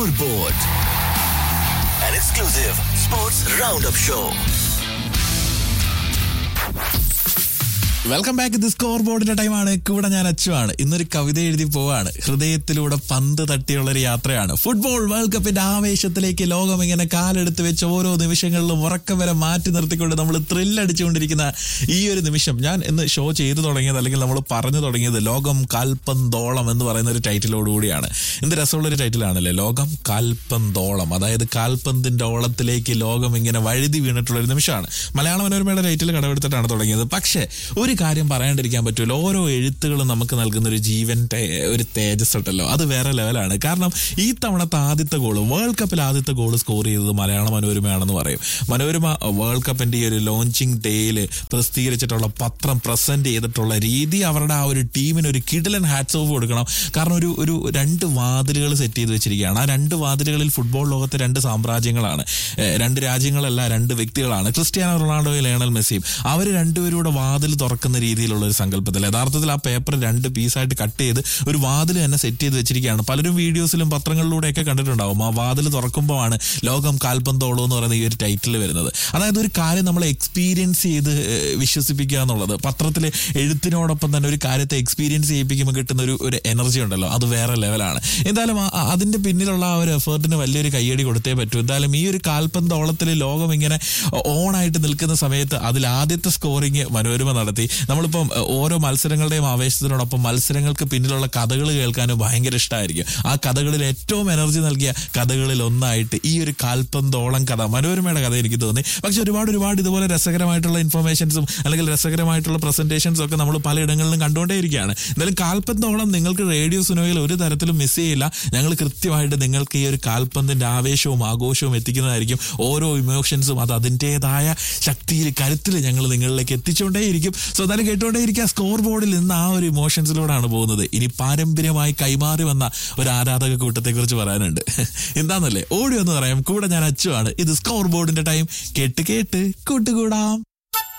Scoreboard, an exclusive sports roundup show. Welcome back ഇത് score ബോർഡിന്റെ ടൈമാണ് കൂടെ ഞാൻ അച്ചുവാണ് ഇന്നൊരു കവിത എഴുതി പോവാണ് ഹൃദയത്തിലൂടെ പന്ത് തട്ടിയുള്ള ഒരു യാത്രയാണ് ഫുട്ബോൾ വേൾഡ് കപ്പിന്റെ ആവേശത്തിലേക്ക് ലോകം ഇങ്ങനെ കാലെടുത്ത് വെച്ച് ഓരോ നിമിഷങ്ങളിലും ഉറക്കം വരെ മാറ്റി നിർത്തിക്കൊണ്ട് നമ്മൾ ത്രില്ലടിച്ചുകൊണ്ടിരിക്കുന്ന ഈ ഒരു നിമിഷം ഞാൻ ഇന്ന് ഷോ ചെയ്തു തുടങ്ങിയത് അല്ലെങ്കിൽ നമ്മൾ പറഞ്ഞു തുടങ്ങിയത് ലോകം കാൽപന്തോളം എന്ന് പറയുന്ന ഒരു ടൈറ്റിലോടുകൂടിയാണ് എന്ത് രസമുള്ളൊരു ടൈറ്റിലാണല്ലേ ലോകം കാൽപന്തോളം അതായത് കാൽപന്തിന്റെ ഓളത്തിലേക്ക് ലോകം ഇങ്ങനെ വഴുതി വീണിട്ടുള്ള ഒരു നിമിഷമാണ് മലയാള മനോരമയുടെ ടൈറ്റിൽ കടമെടുത്തിട്ടാണ് തുടങ്ങിയത് പക്ഷേ ഒരു കാര്യം പറയാണ്ടിരിക്കാൻ പറ്റുമല്ലോ ഓരോ എഴുത്തുകളും നമുക്ക് നൽകുന്ന ഒരു ജീവൻ തേ- ഒരു തേജസ് ഉണ്ടല്ലോ അത് വേറെ ലെവലാണ് കാരണം ഈ തവണത്തെ ആദ്യത്തെ ഗോള് വേൾഡ് കപ്പിൽ ആദ്യത്തെ ഗോൾ സ്കോർ ചെയ്തത് മലയാള മനോരമയാണെന്ന് പറയും മനോരമ വേൾഡ് കപ്പിന്റെ ഈ ഒരു ലോഞ്ചിങ് ഡേയിൽ പ്രസിദ്ധീകരിച്ചിട്ടുള്ള പത്രം പ്രസന്റ് ചെയ്തിട്ടുള്ള രീതി അവരുടെ ആ ഒരു ടീമിന് ഒരു കിടിലൻ ഹാറ്റ്സ് ഓഫ് കൊടുക്കണം കാരണം ഒരു ഒരു രണ്ട് വാതിലുകൾ സെറ്റ് ചെയ്ത് വെച്ചിരിക്കുകയാണ് ആ രണ്ട് വാതിലുകളിൽ ഫുട്ബോൾ ലോകത്തെ രണ്ട് സാമ്രാജ്യങ്ങളാണ് ഏഹ് രണ്ട് രാജ്യങ്ങളല്ല രണ്ട് വ്യക്തികളാണ് ക്രിസ്ത്യാനോ റൊണാൾഡോയും ലയണൽ മെസ്സിയും അവർ രണ്ടുപേരുടെ വാതിൽ തുറക്കുന്ന രീതിയിലുള്ള ഒരു സങ്കല്പത്തിൽ യഥാർത്ഥത്തിൽ ആ പേപ്പർ രണ്ട് പീസായിട്ട് കട്ട് ചെയ്ത് ഒരു വാതിൽ തന്നെ സെറ്റ് ചെയ്ത് വെച്ചിരിക്കുകയാണ് പലരും വീഡിയോസിലും പത്രങ്ങളിലൂടെയൊക്കെ കണ്ടിട്ടുണ്ടാവും ആ വാതിൽ തുറക്കുമ്പോഴാണ് ലോകം കാൽപന്തോളം എന്ന് പറയുന്ന ഈ ഒരു ടൈറ്റിൽ വരുന്നത് അതായത് ഒരു കാര്യം നമ്മൾ എക്സ്പീരിയൻസ് ചെയ്ത് ഏഹ് വിശ്വസിപ്പിക്കുക എന്നുള്ളത് പത്രത്തിൽ എഴുത്തിനോടൊപ്പം തന്നെ ഒരു കാര്യത്തെ എക്സ്പീരിയൻസ് ചെയ്യിപ്പിക്കുമ്പോൾ കിട്ടുന്ന ഒരു ഒരു എനർജി ഉണ്ടല്ലോ അത് വേറെ ലെവലാണ് എന്തായാലും ആ- ആ- അതിന്റെ പിന്നിലുള്ള ആ ഒരു എഫേർട്ടിന് വലിയൊരു കയ്യടി കൊടുത്തേ പറ്റൂ എന്തായാലും ഈ ഒരു കാൽപന്തോളത്തിൽ ലോകം ഇങ്ങനെ ഓണായിട്ട് നിൽക്കുന്ന സമയത്ത് അതിൽ ആദ്യത്തെ സ്കോറിങ് മനോരമ നടത്തി നമ്മളിപ്പം ഏഹ്, ഓരോ മത്സരങ്ങളുടെയും ആവേശത്തിനോടൊപ്പം മത്സരങ്ങൾക്ക് പിന്നിലുള്ള കഥകൾ കേൾക്കാനും ഭയങ്കര ഇഷ്ടമായിരിക്കും ആ കഥകളിൽ ഏറ്റവും എനർജി നൽകിയ കഥകളിൽ ഒന്നായിട്ട് ഈ ഒരു കാൽപന്തോളം കഥ മനോരമയുടെ കഥ എനിക്ക് തോന്നി പക്ഷെ ഒരുപാട് ഒരുപാട് ഇതുപോലെ രസകരമായിട്ടുള്ള ഇൻഫർമേഷൻസും അല്ലെങ്കിൽ രസകരമായിട്ടുള്ള പ്രസന്റേഷൻസും ഒക്കെ നമ്മൾ പലയിടങ്ങളിലും കണ്ടുകൊണ്ടേയിരിക്കുകയാണ് എന്തായാലും കാൽപന്തോളം നിങ്ങൾക്ക് റേഡിയോ സുനോയിൽ ഒരു തരത്തിലും മിസ് ചെയ്യില്ല ഞങ്ങൾ കൃത്യമായിട്ട് നിങ്ങൾക്ക് ഈ ഒരു കാൽപന്തിന്റെ ആവേശവും ആഘോഷവും എത്തിക്കുന്നതായിരിക്കും ഓരോ ഇമോഷൻസും അത് അതിൻ്റെതായ ശക്തിയിൽ കരുത്തിൽ ഞങ്ങൾ നിങ്ങളിലേക്ക് എത്തിച്ചുകൊണ്ടേയിരിക്കും സോ എന്തായാലും കേട്ടുകൊണ്ടേയിരിക്കുക സ്കോർ ബോർഡിൽ നിന്ന് ആ ഒരു ഇമോഷൻസിലൂടെയാണ് പോകുന്നത് ഇനി പാരമ്പര്യമായി കൈമാറി വന്ന ഒരു ആരാധക കൂട്ടത്തെ കുറിച്ച് പറയാനുണ്ട് എന്താന്നല്ലേ ഓടി എന്ന് പറയാം കൂടെ ഞാൻ അച്ചുവാണ് ഇത് സ്കോർ ബോർഡിന്റെ ടൈം കേട്ട് കേട്ട് കൂട്ടുകൂടാം